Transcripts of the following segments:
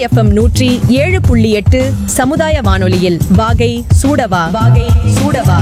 FM நூற்றி ஏழு புள்ளி எட்டு சமுதாய வானொலியில் வாகை சூடவா வாகை சூடவா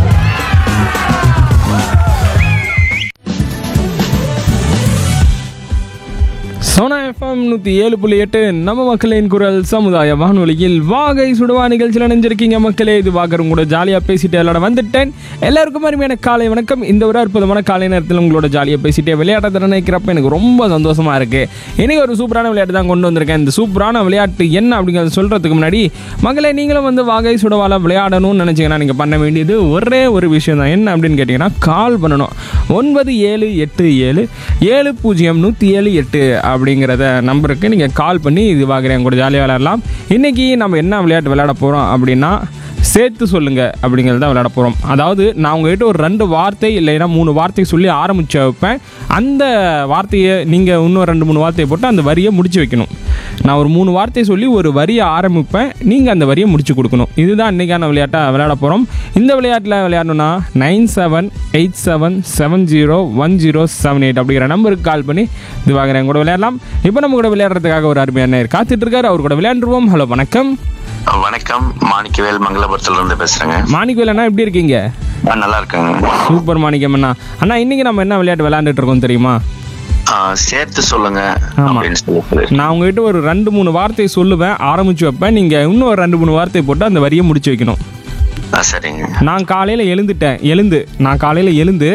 சோனா எஃப்எம் நூற்றி ஏழு புள்ளி எட்டு நம்ம மக்களின் குரல் சமுதாய வானொலியில் வாகை சுடுவா நிகழ்ச்சியில் நினைஞ்சிருக்கீங்க மக்களே இது வாக்கரும் கூட ஜாலியாக பேசிட்டு எல்லாரும் வந்துட்டேன் எல்லாருக்கும் அருமையான காலை வணக்கம் இந்த ஒரு அற்புதமான காலை நேரத்தில் உங்களோட ஜாலியாக பேசிட்டே விளையாட்டத்தை நினைக்கிறப்ப எனக்கு ரொம்ப சந்தோஷமா இருக்கு இன்னைக்கு ஒரு சூப்பரான விளையாட்டு தான் கொண்டு வந்திருக்கேன் இந்த சூப்பரான விளையாட்டு என்ன அப்படிங்கிறத சொல்றதுக்கு முன்னாடி மகளே நீங்களும் வந்து வாகை சுடவால விளையாடணும்னு நினைச்சீங்கன்னா நீங்கள் பண்ண வேண்டியது ஒரே ஒரு விஷயம் தான் என்ன அப்படின்னு கேட்டிங்கன்னா கால் பண்ணணும் ஒன்பது ஏழு எட்டு ஏழு ஏழு பூஜ்ஜியம் நூற்றி ஏழு எட்டு அப்படிங்கிறத நம்பருக்கு நீங்கள் கால் பண்ணி இது வாங்குறேன் கூட ஜாலியாக விளையாடலாம் இன்றைக்கி நம்ம என்ன விளையாட்டு விளையாட போகிறோம் அப்படின்னா சேர்த்து சொல்லுங்க அப்படிங்கிறது தான் விளையாட போகிறோம் அதாவது நான் உங்ககிட்ட ஒரு ரெண்டு வார்த்தை இல்லைன்னா மூணு வார்த்தை சொல்லி ஆரம்பிச்சு வைப்பேன் அந்த வார்த்தையை நீங்கள் இன்னும் ரெண்டு மூணு வார்த்தையை போட்டு அந்த வரியை முடிச்சு வைக்கணும் நான் ஒரு மூணு வார்த்தை சொல்லி ஒரு வரியை ஆரம்பிப்பேன் நீங்கள் அந்த வரியை முடிச்சு கொடுக்கணும் இதுதான் இன்றைக்கான விளையாட்டாக விளையாட போகிறோம் இந்த விளையாட்டில் விளையாடணும்னா nine seven eight seven seven zero one zero seven eight அப்படிங்கிற நம்பருக்கு கால் பண்ணி இது வாங்குறேன் கூட விளையாடலாம் இப்போ நம்ம கூட விளையாடுறதுக்காக ஒரு அருமையான நேயர் காத்துட்டு இருக்காரு அவர் கூட விளையாண்டுருவோம் ஹலோ வணக்கம் வணக்கம் மாணிக்கவேல் மங்களபுரத்துல இருந்து பேசுறேங்க மாணிக்கவேல் அண்ணா எப்படி இருக்கீங்க ஆ, நல்லா இருக்கேங்க சூப்பர் மாணிக்கம் அண்ணா அண்ணா இன்னைக்கு நம்ம என்ன விளையாட்டு விளையாண்டுட்டு இருக்கோம் தெரியுமா ஆ, சேர்த்து சொல்லுங்க ஆமா. அப்படின்னு சொல்லி நான் உங்ககிட்ட ஒரு ரெண்டு மூணு வார்த்தை சொல்லுவேன் ஆரம்பிச்சு வைப்பேன் நீங்கள் இன்னும் ஒரு ரெண்டு மூணு வார்த்தை போட்டு அந்த வரியை முடிச்சு வைக்கணும் ஆ, சரிங்க நான் காலையில் எழுந்துட்டேன் எழுந்து நான் காலையில் எழுந்து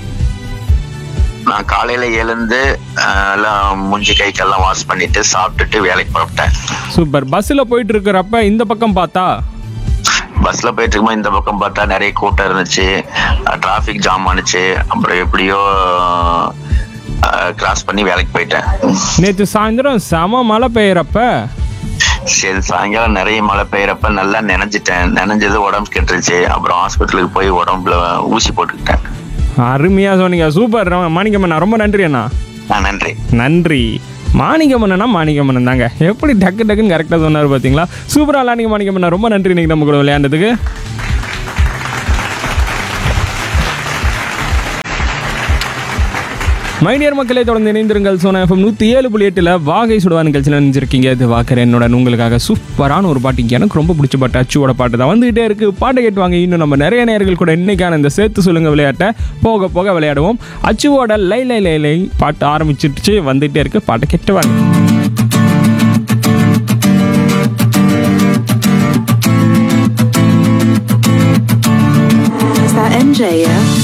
நான் காலையில எழுந்து ஆ, எல்லாம் மூஞ்சி கைக்கெல்லாம் வாஷ் பண்ணிட்டு சாப்பிட்டுட்டு வேலைக்கு புறப்பட்டேன் சூப்பர் பஸ்ஸில் போயிட்டு இருக்கிறப்ப இந்த பக்கம் பார்த்தா பஸ்ல போயிட்டு இருக்கும்போது இந்த பக்கம் பார்த்தா நிறைய கூட்டம் இருந்துச்சு டிராஃபிக் ஜாம் ஆனுச்சு அப்புறம் எப்படியோ கிராஸ் பண்ணி வேலைக்கு போயிட்டேன் நேற்று சாயந்தரம் செம மழை பெய்யறப்ப சரி சாயங்காலம் நிறைய மழை பெய்யறப்ப நல்லா நினைஞ்சிட்டேன் நினைஞ்சது உடம்பு கெட்டுருச்சு அப்புறம் ஹாஸ்பிட்டலுக்கு போய் உடம்புல ஊசி போட்டுக்கிட்டேன் அருமையாக சொன்னீங்க சூப்பர் மாணிக்கம்மண்ணா ரொம்ப நன்றி அண்ணா ஆ, நன்றி நன்றி மாணிக்கம்மண்ணா மாணிக்கம்மண்ணன் தாங்க எப்படி டக்கு டக்குன்னு கரெக்டாக சொன்னார் பார்த்தீங்களா சூப்பராக விளையாண்டிங்க மாணிக்கம்மண்ணா ரொம்ப நன்றி இன்னைக்கு நம்ம கூட விளையாண்டதுக்கு மைடியர் மக்களை தொடர்ந்து இணைந்திருங்கள் சோனா எஃப்எம் நூற்றி ஏழு புள்ளி எட்டில் வாகை சுடுவா நிகழ்ச்சியில் நினைஞ்சிருக்கீங்க இது வாக்கர் என்னுடன் உங்களுக்காக சூப்பரான ஒரு பாட்டு எனக்கு ரொம்ப பிடிச்ச பாட்டு அச்சுவோட பாட்டு தான் வந்துகிட்டே இருக்கு பாட்டை கேட்டுவாங்க இன்னும் நம்ம நிறைய நேர்கள் கூட இன்னைக்கான இந்த சேர்த்து சொல்லுங்க விளையாட்டை போக போக விளையாடுவோம் அச்சுவோட லை லை லை லை பாட்டு ஆரம்பிச்சிருச்சு வந்துகிட்டே இருக்கு பாட்டை கேட்டு வாங்க Is that MJ, yeah?